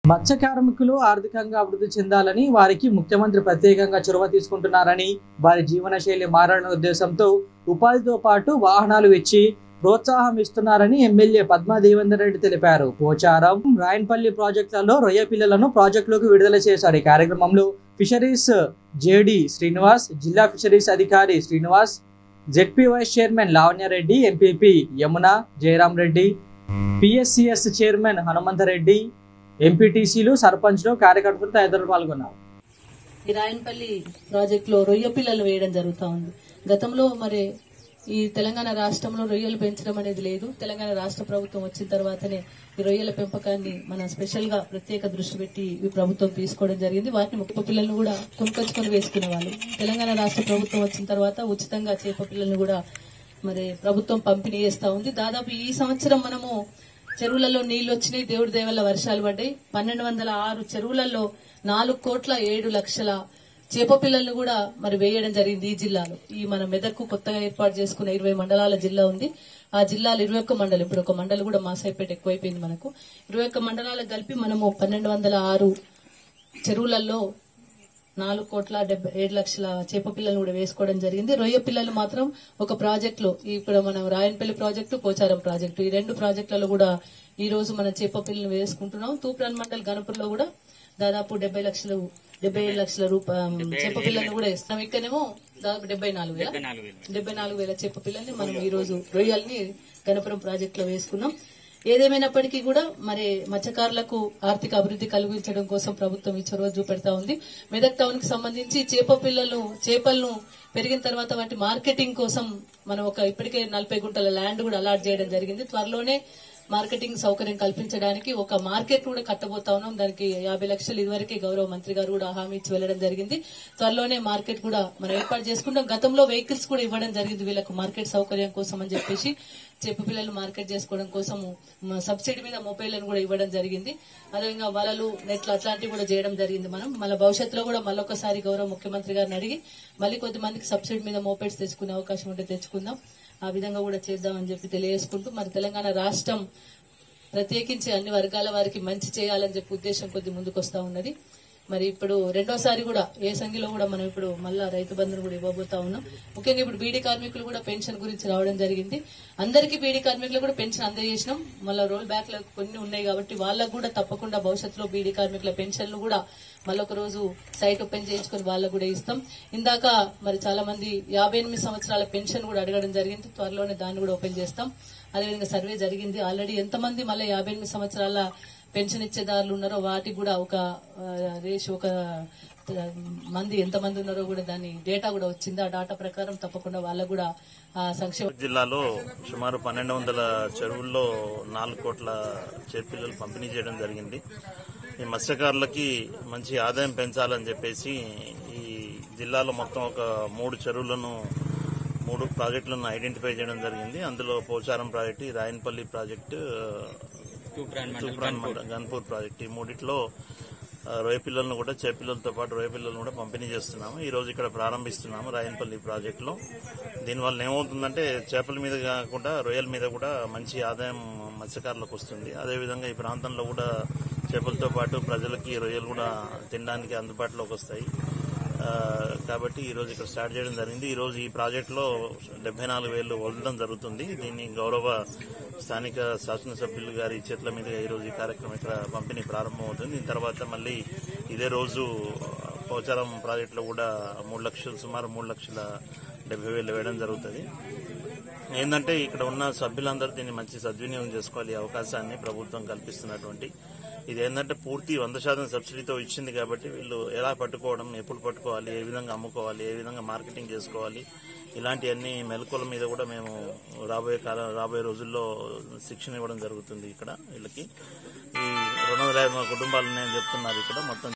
మత్స్య కార్మికులు ఆర్థికంగా అభివృద్ధి చెందాలని వారికి ముఖ్యమంత్రి ప్రత్యేకంగా చొరవ తీసుకుంటున్నారని వారి జీవనశైలి మారాలనే ఉద్దేశంతో ఉపాధితో పాటు వాహనాలు ఇచ్చి ప్రోత్సాహం ఇస్తున్నారని ఎమ్మెల్యే పద్మా దేవేందర్ రెడ్డి తెలిపారు పోచారం రాయన్పల్లి ప్రాజెక్టులలో రొయ్య పిల్లలను ప్రాజెక్టులోకి విడుదల చేశారు ఈ కార్యక్రమంలో ఫిషరీస్ జేడి శ్రీనివాస్ జిల్లా ఫిషరీస్ అధికారి Srinivas ZP vice chairman Lavanya Reddy MPP Yamuna Jayaram Reddy PSCS chairman Hanumantha Reddy ఎంపీటీసీలు సర్పంచ్లు కార్యకర్తలు తదితరులు పాల్గొన్నారు ఈ రాయనపల్లి ప్రాజెక్ట్ లో రొయ్య పిల్లలు వేయడం జరుగుతా ఉంది గతంలో మరి ఈ తెలంగాణ రాష్ట్రంలో రొయ్యలు పెంచడం అనేది లేదు తెలంగాణ రాష్ట్ర ప్రభుత్వం వచ్చిన తర్వాతనే ఈ రొయ్యల పెంపకాన్ని మనం స్పెషల్ గా ప్రత్యేక దృష్టి పెట్టి ఈ ప్రభుత్వం తీసుకోవడం జరిగింది వాటిని ముప్ప పిల్లలను కూడా కొనుకొచ్చుకొని వేసుకునే వాళ్ళు తెలంగాణ రాష్ట్ర ప్రభుత్వం వచ్చిన తర్వాత ఉచితంగా చేప పిల్లల్ని కూడా మరి ప్రభుత్వం పంపిణీ చేస్తా ఉంది దాదాపు ఈ సంవత్సరం మనము చెరువులలో నీళ్లు వచ్చినాయి దేవుడి దేవల్ల వర్షాలు పడ్డాయి పన్నెండు వందల ఆరు చెరువులలో నాలుగు కోట్ల ఏడు లక్షల చేప పిల్లలను కూడా మరి వేయడం జరిగింది ఈ జిల్లాలో ఈ మన మెదక్కు కొత్తగా ఏర్పాటు చేసుకున్న ఇరవై మండలాల జిల్లా ఉంది ఆ జిల్లాలో ఇరవై ఒక్క మండలం ఇప్పుడు ఒక మండలి కూడా మాసైపేట ఎక్కువైపోయింది మనకు ఇరవై ఒక్క మండలాలకు కలిపి మనము పన్నెండు వందల ఆరు చెరువులలో నాలుగు కోట్ల డెబ్బై ఏడు లక్షల చేప పిల్లలు కూడా వేసుకోవడం జరిగింది రొయ్య పిల్లలు మాత్రం ఒక ప్రాజెక్ట్ లో ఇక్కడ మనం రాయనపల్లి ప్రాజెక్టు పోచారం ప్రాజెక్టు ఈ రెండు ప్రాజెక్టులలో కూడా ఈ రోజు మనం చేప పిల్లలు వేసుకుంటున్నాం తూప్రాన్ మండల్ గణపూర్లో కూడా దాదాపు డెబ్బై లక్షలు డెబ్బై ఏడు లక్షల రూపాయలు చేప పిల్లలు కూడా ఇస్తాం ఇక్కడనేమో దాదాపు డెబ్బై నాలుగు వేల డెబ్బై నాలుగు వేల చేప పిల్లల్ని మనం ఈ రోజు రొయ్యల్ని గణపురం ప్రాజెక్ట్ లో వేసుకున్నాం ఏదేమైనప్పటికీ కూడా మరి మత్స్యకారులకు ఆర్థిక అభివృద్ధి కలిగించడం కోసం ప్రభుత్వం ఈ చొరవ చూపెడతా ఉంది మెదక్ టౌన్ కి సంబంధించి చేప పిల్లలు చేపలను పెరిగిన తర్వాత వాటి మార్కెటింగ్ కోసం మనం ఒక ఇప్పటికే నలభై గుంటల ల్యాండ్ కూడా అలాట్ చేయడం జరిగింది త్వరలోనే మార్కెటింగ్ సౌకర్యం కల్పించడానికి ఒక మార్కెట్ కూడా కట్టబోతా ఉన్నాం దానికి యాభై లక్షలు ఇదివరకే గౌరవ మంత్రి గారు కూడా హామీ ఇచ్చి వెళ్లడం జరిగింది త్వరలోనే మార్కెట్ కూడా మనం ఏర్పాటు చేసుకుంటాం గతంలో వెహికల్స్ కూడా ఇవ్వడం జరిగింది వీళ్ళకు మార్కెట్ సౌకర్యం కోసం అని చెప్పేసి చెప్పు పిల్లలు మార్కెట్ చేసుకోవడం కోసం సబ్సిడీ మీద మొబైల్లను కూడా ఇవ్వడం జరిగింది అదేవిధంగా వలలు నెట్లు అట్లాంటివి కూడా చేయడం జరిగింది మనం మళ్ళీ భవిష్యత్తులో కూడా మళ్ళొకసారి గౌరవ ముఖ్యమంత్రి గారిని అడిగి మళ్ళీ కొద్దిమందికి సబ్సిడీ మీద మోపెడ్స్ తెచ్చుకునే అవకాశం ఉంటే తెచ్చుకుందాం ఆ విధంగా కూడా చేద్దామని చెప్పి తెలియజేసుకుంటూ మరి తెలంగాణ రాష్ట్రం ప్రత్యేకించి అన్ని వర్గాల వారికి మంచి చేయాలని చెప్పి ఉద్దేశం కొద్ది ముందుకు వస్తా ఉన్నది మరి ఇప్పుడు రెండోసారి కూడా ఏ సంఖ్యలో కూడా మనం ఇప్పుడు మళ్ళా రైతు బంధును కూడా ఇవ్వబోతా ఉన్నాం ముఖ్యంగా ఇప్పుడు బీడీ కార్మికులు కూడా పెన్షన్ గురించి రావడం జరిగింది అందరికీ బీడీ కార్మికులు కూడా పెన్షన్ అందజేసినాం మళ్ళీ రోల్ బ్యాక్ లో కొన్ని ఉన్నాయి కాబట్టి వాళ్ళకు కూడా తప్పకుండా భవిష్యత్తులో బీడీ కార్మికుల పెన్షన్లు కూడా మళ్ళొక రోజు సైట్ ఓపెన్ చేయించుకుని వాళ్ళకు కూడా ఇస్తాం ఇందాక మరి చాలా మంది యాభై ఎనిమిది సంవత్సరాల పెన్షన్ కూడా అడగడం జరిగింది త్వరలోనే దాన్ని కూడా ఓపెన్ చేస్తాం అదేవిధంగా సర్వే జరిగింది ఆల్రెడీ ఎంతమంది మళ్ళీ యాభై ఎనిమిది సంవత్సరాల పెన్షన్ ఇచ్చేదారులు ఉన్నారో వాటికి కూడా ఒక ఆ, రేష్ ఒక ఆ, మంది ఎంతమంది ఉన్నారో కూడా దాని డేటా కూడా వచ్చింది ఆ డేటా ప్రకారం తప్పకుండా వాళ్ళకు కూడా ఆ సంక్షేమ జిల్లాలో సుమారు పన్నెండు వందల చెరువుల్లో నాలుగు కోట్ల చేపిల్లలు పంపిణీ చేయడం జరిగింది ఈ మత్స్యకారులకి మంచి ఆదాయం పెంచాలని చెప్పేసి ఈ జిల్లాలో మొత్తం ఒక మూడు చెరువులను మూడు ప్రాజెక్టులను ఐడెంటిఫై చేయడం జరిగింది అందులో పోచారం ప్రాజెక్టు ఈ రాయన్పల్లి ప్రాజెక్టు తూప్రాన్ మండలం గన్పూర్ ప్రాజెక్ట్ ఈ మూడిట్లో ఆ, రొయ్య పిల్లలను కూడా చేపిల్లలతో పాటు రొయ్య పిల్లలను కూడా పంపిణీ చేస్తున్నాము ఈ రోజు ఇక్కడ ప్రారంభిస్తున్నాము రాయన్పల్లి ప్రాజెక్టులో దీనివల్ల ఏమవుతుందంటే చేపల మీద కాకుండా రొయ్యల మీద కూడా మంచి ఆదాయం మత్స్యకారులకు వస్తుంది అదేవిధంగా ఈ ప్రాంతంలో కూడా చేపలతో పాటు ప్రజలకి రొయ్యలు కూడా తినడానికి అందుబాటులోకి వస్తాయి ఆ, కాబట్టి ఈ రోజు ఇక్కడ స్టార్ట్ చేయడం జరిగింది ఈ రోజు ఈ ప్రాజెక్టులో డెబ్బై నాలుగు వేలు వదలడం జరుగుతుంది దీన్ని గౌరవ స్థానిక శాసనసభ్యులు గారి చేతుల మీదుగా ఈ రోజు ఈ కార్యక్రమం ఇక్కడ పంపిణీ ప్రారంభమవుతుంది దీని తర్వాత మళ్ళీ ఇదే రోజు పోచారం ప్రాజెక్టులో కూడా మూడు లక్షలు సుమారు మూడు లక్షల డెబ్బై వేలు వేయడం జరుగుతుంది ఏంటంటే ఇక్కడ ఉన్న సభ్యులందరూ దీన్ని మంచి సద్వినియోగం చేసుకోవాలి ఈ అవకాశాన్ని ప్రభుత్వం కల్పిస్తున్నటువంటి ఇది ఏంటంటే పూర్తి వంద శాతం సబ్సిడీతో ఇచ్చింది కాబట్టి వీళ్ళు ఎలా పట్టుకోవడం ఎప్పుడు పట్టుకోవాలి ఏ విధంగా అమ్ముకోవాలి ఏ విధంగా మార్కెటింగ్ చేసుకోవాలి ఇలాంటివన్నీ మెలకుల మీద కూడా మేము రాబోయే కాలం రాబోయే రోజుల్లో శిక్షణ ఇవ్వడం జరుగుతుంది ఇక్కడ వీళ్ళకి ఈ రెండు వందల యాభై కుటుంబాలు ఉన్నాయని చెప్తున్నారు ఇక్కడ మొత్తం